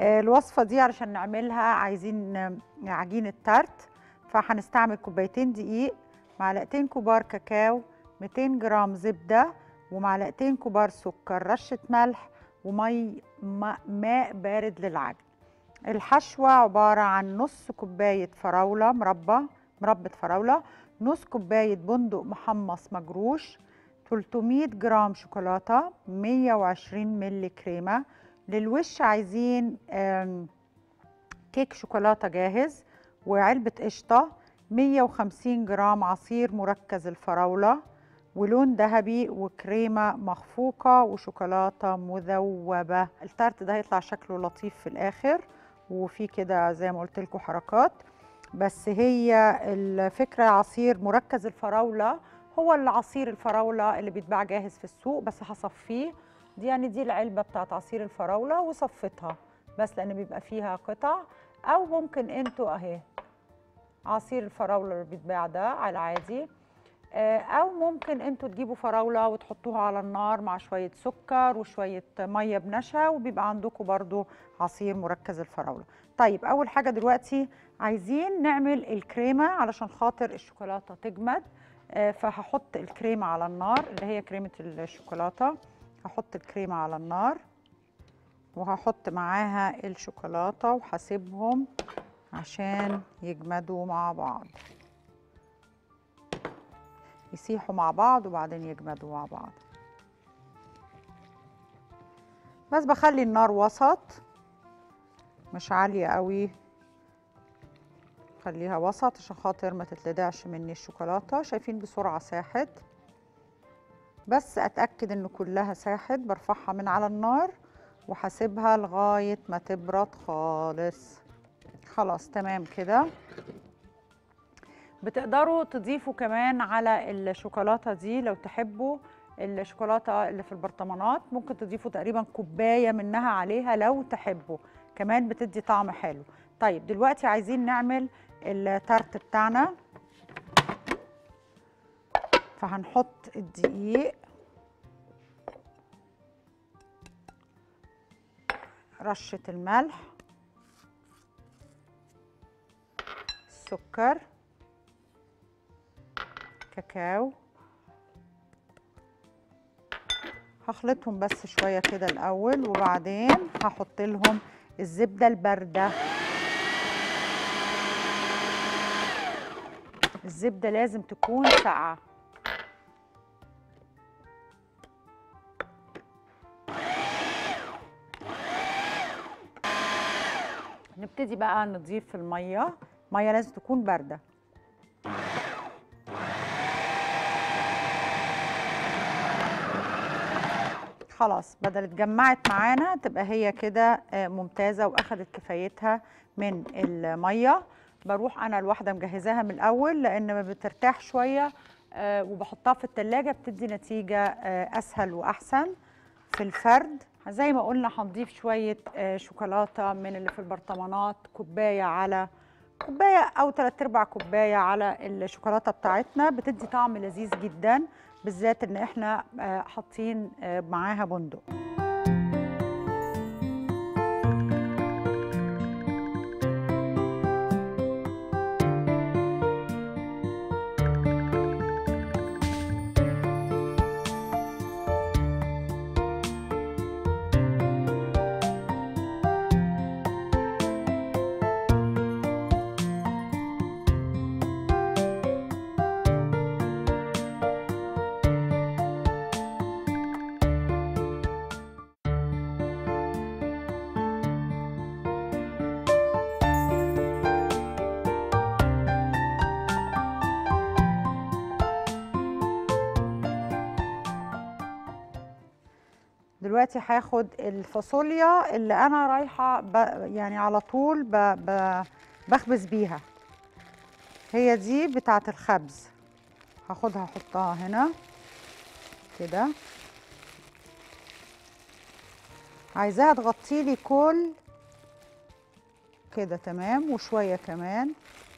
آه، الوصفه دي علشان نعملها عايزين آه، عجينه تارت فهنستعمل كوبايتين دقيق معلقتين كبار كاكاو 200 جرام زبده ومعلقتين كبار سكر رشه ملح ومي ما- ماء بارد للعجن الحشوه عباره عن نص كوبايه فراوله مربى مربى فراوله نص كوبايه بندق محمص مجروش 300 جرام شوكولاته 120 مللي كريمه للوش عايزين آم، كيك شوكولاته جاهز وعلبه قشطه 150 جرام عصير مركز الفراوله ولون ذهبي وكريمه مخفوقه وشوكولاته مذوبه التارت ده هيطلع شكله لطيف في الاخر وفي كده زي ما قلت لكم حركات بس هي الفكره عصير مركز الفراوله هو العصير الفراوله اللي بيتباع جاهز في السوق بس هصفيه دي يعني دي العلبه بتاعت عصير الفراوله وصفتها بس لان بيبقى فيها قطع او ممكن انتوا اهي عصير الفراوله اللي بيتباع ده على العادي آه، او ممكن انتوا تجيبوا فراوله وتحطوها على النار مع شويه سكر وشويه ميه بنشا وبيبقى عندكم برضو عصير مركز الفراوله طيب اول حاجه دلوقتي عايزين نعمل الكريمه علشان خاطر الشوكولاته تجمد آه، فهحط الكريمه على النار اللي هي كريمه الشوكولاته هحط الكريمه على النار وهحط معاها الشوكولاته وهسيبهم عشان يجمدوا مع بعض يسيحوا مع بعض وبعدين يجمدوا مع بعض بس بخلي النار وسط مش عالية قوي خليها وسط عشان خاطر ما تتلدعش مني الشوكولاتة شايفين بسرعة ساحت بس اتأكد ان كلها ساحت برفعها من على النار وهسيبها لغاية ما تبرد خالص خلاص تمام كده بتقدروا تضيفوا كمان على الشوكولاته دي لو تحبوا الشوكولاته اللي في البرطمانات ممكن تضيفوا تقريبا كوبايه منها عليها لو تحبوا كمان بتدي طعم حلو طيب دلوقتي عايزين نعمل التارت بتاعنا فهنحط الدقيق رشه الملح السكر كاكاو هخلطهم بس شويه كده الاول وبعدين هحط لهم الزبده البارده الزبده لازم تكون ساقعه نبتدي بقى نضيف الميه ميه لازم تكون بارده خلاص بدل اتجمعت معانا تبقى هي كده آه، ممتازه واخدت كفايتها من الميه بروح انا الواحده مجهزاها من الاول لان ما بترتاح شويه آه، وبحطها في التلاجة بتدي نتيجه آه، اسهل واحسن في الفرد زي ما قلنا هنضيف شويه آه، شوكولاته من اللي في البرطمانات كوبايه على كوبايه او تلات ارباع كوبايه على الشوكولاته بتاعتنا بتدي طعم لذيذ جدا بالذات ان احنا آه، حاطين آه، معاها بندق دلوقتي هاخد الفاصوليا اللي انا رايحه ب... يعني على طول ب... ب... بخبز بيها هي دي بتاعه الخبز هاخدها احطها هنا كده عايزاها تغطي لي كل كده تمام وشويه كمان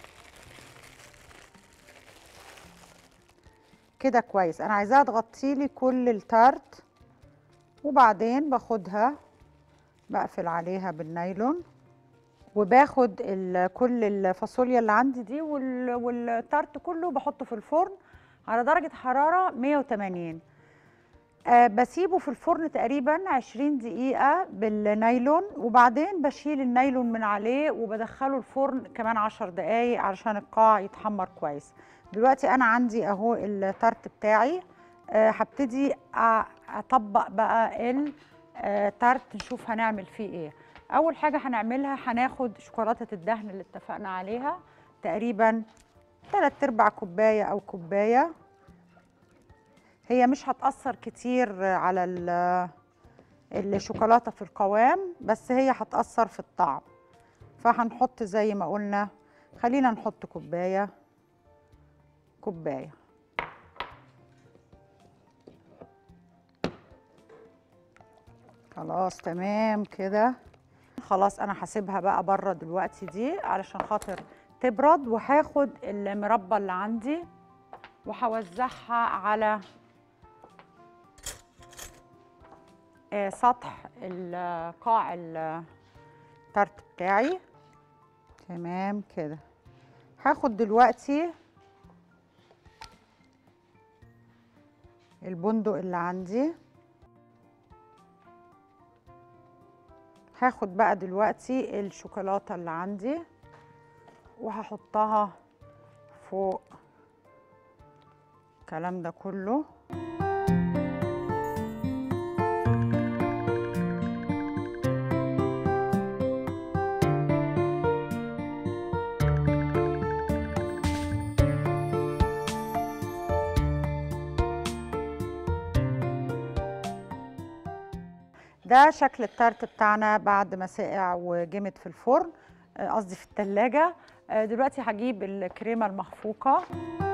كده كويس انا عايزاها تغطي لي كل التارت وبعدين باخدها بقفل عليها بالنايلون وباخد ال- كل الفاصوليا اللي عندي دي وال- والتارت كله بحطه في الفرن على درجة حرارة 180 أه بسيبه في الفرن تقريبا 20 دقيقة بالنايلون وبعدين بشيل النايلون من عليه وبدخله الفرن كمان 10 دقايق علشان القاع يتحمر كويس دلوقتي أنا عندي أهو التارت بتاعي أه هبتدي أ- أطبق بقى التارت نشوف هنعمل فيه إيه أول حاجة هنعملها هناخد شوكولاتة الدهن اللي اتفقنا عليها تقريبا تلات ارباع كوبايه او كوبايه هي مش هتاثر كتير على ال- الشوكولاته في القوام بس هي هتاثر في الطعم فهنحط زي ما قلنا خلينا نحط كوبايه كوبايه خلاص تمام كده خلاص انا هسيبها بقى بره دلوقتي دي علشان خاطر تبرد وهاخد المربى اللي عندي وهوزعها على آه، سطح ال- قاع التارت بتاعي تمام كده هاخد دلوقتي البندق اللي عندي هاخد بقى دلوقتي الشوكولاتة اللي عندي وهحطها فوق الكلام ده كله ده شكل التارت بتاعنا بعد ما سقع وجمد في الفرن آه، قصدي في التلاجة آه، دلوقتي هجيب الكريمة المخفوقة